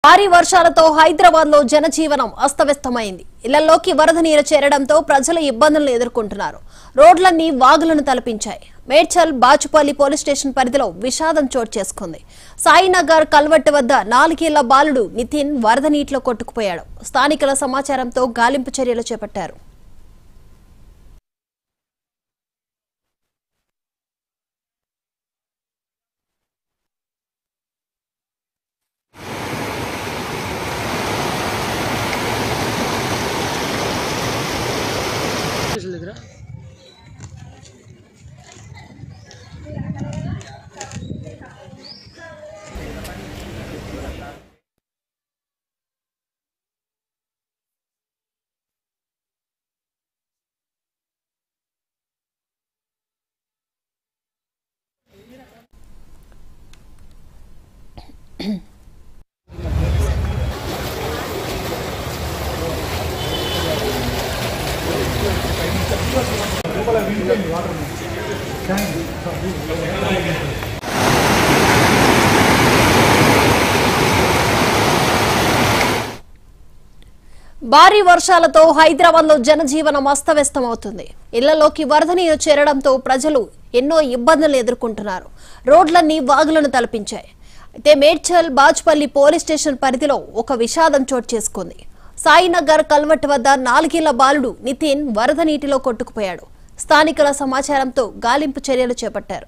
భారీ వర్షాలతో హైదరాబాద్ లో జనజీవనం అస్తవ్యస్తమైంది ఇళ్లలోకి వరద నీరు చేరడంతో ప్రజలు ఇబ్బందులను ఎదుర్కొంటున్నారు రోడ్లన్నీ వాగులను తలపించాయి మేడ్చల్ బాచుపల్లి పోలీస్ స్టేషన్ పరిధిలో విషాదం చోటు చేసుకుంది సాయినగర్ కల్వట్టు వద్ద నాలుగేళ్ల బాలుడు నితిన్ వరద నీటిలో కొట్టుకుపోయాడు స్థానికుల సమాచారంతో గాలింపు చర్యలు చేపట్టారు స్టేషన్ దగ్గర భారీ వర్షాలతో హైదరాబాద్ లో జనజీవనం అస్తవ్యస్తమవుతుంది ఇళ్లలోకి వరద నీరు చేరడంతో ప్రజలు ఎన్నో ఇబ్బందులు ఎదుర్కొంటున్నారు రోడ్లన్నీ వాగులను తలపించాయి అయితే మేడ్చల్ బాజ్పల్లి పోలీస్ స్టేషన్ పరిధిలో ఒక విషాదం చోటు చేసుకుంది సాయినగర్ కల్వట్ వద్ద నాలుగేళ్ల బాలుడు నితిన్ వరద నీటిలో కొట్టుకుపోయాడు స్థానికుల సమాచారంతో గాలింపు చర్యలు చేపట్టారు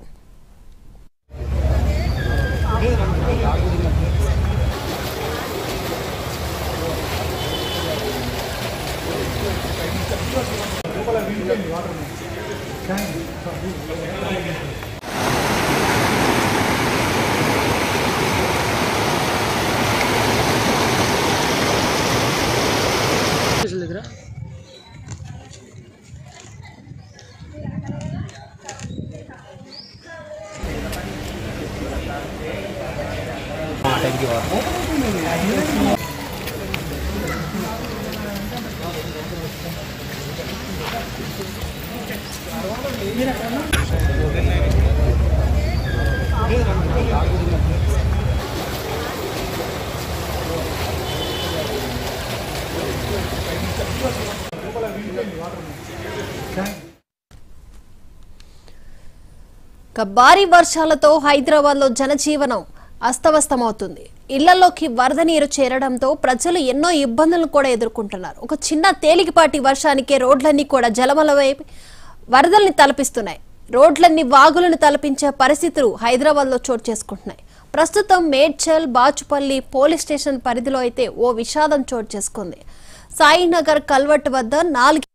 స్టేషన్ దగ్గర ఇక భారీ వర్షాలతో హైదరాబాద్ లో జనజీవనం అస్తవ్యస్తమవుతుంది ఇళ్లలోకి వరద నీరు చేరడంతో ప్రజలు ఎన్నో ఇబ్బందులను కూడా ఎదుర్కొంటున్నారు ఒక చిన్న తేలికపాటి వర్షానికే రోడ్లన్నీ కూడా జలమలమై వరదల్ని తలపిస్తున్నాయి రోడ్లన్నీ వాగులను తలపించే పరిస్థితులు హైదరాబాద్ లో చోటు చేసుకుంటున్నాయి ప్రస్తుతం మేడ్చల్ బాచుపల్లి పోలీస్ స్టేషన్ పరిధిలో అయితే ఓ విషాదం చోటు చేసుకుంది సాయినగర్ కల్వట్ వద్ద నాలుగు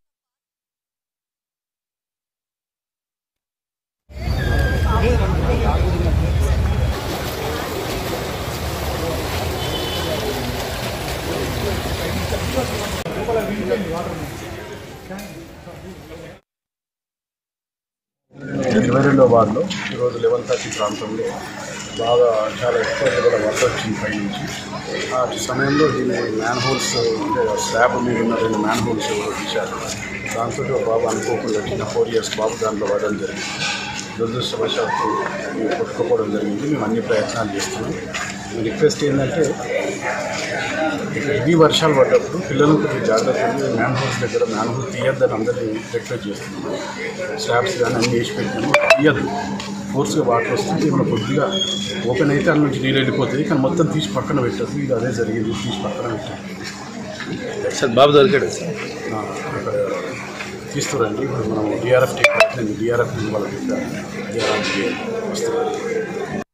ఇరవై రెండో వార్డులో ఈరోజు లెవెన్ థర్టీ ప్రాంతంలో బాగా చాలా ఎక్కువ కూడా వర్క్ వచ్చింది పై నుంచి ఆ సమయంలో దీన్ని మ్యాన్ హోల్స్ అంటే స్లాబ్ మీద ఉన్న రెండు మ్యాన్ హోల్స్ ఎవరో తీశారు దాంతో ఒక బాబు అనుకోకుండా చిన్న ఫోర్ ఇయర్స్ బాబు దాంట్లో పడడం జరిగింది దురదృష్టవశాత్తు మేము కొట్టుకోవడం జరిగింది మేము అన్ని ప్రయత్నాలు చేస్తున్నాం మీ రిక్వెస్ట్ ఏంటంటే హెవీ వర్షాలు పడ్డప్పుడు పిల్లలు కొద్దిగా జాగ్రత్తగా మ్యాన్ హోల్స్ దగ్గర మ్యాన్ హోల్ తీయద్దని అందరినీ రిక్వెస్ట్ చేస్తున్నాము స్లాబ్స్ కానీ అన్ని వేసి పెట్టాము తీయద్దు ఫోర్స్గా వాటర్ వస్తుంది ఏమైనా కొద్దిగా ఓపెన్ అయితే అక్కడ నుంచి నీళ్ళు వెళ్ళిపోతుంది కానీ మొత్తం తీసి పక్కన పెట్టద్దు ఇది అదే జరిగింది తీసి పక్కన పెట్టాము సార్ బాబు దొరికాడు సార్ ఆ, అక్కడ తీస్తురండి ఇప్పుడు మనం డిఆర్ఎఫ్ డిఆర్ఎఫ్ వాళ్ళకి డిఆర్ఎఫ్ వస్తుంది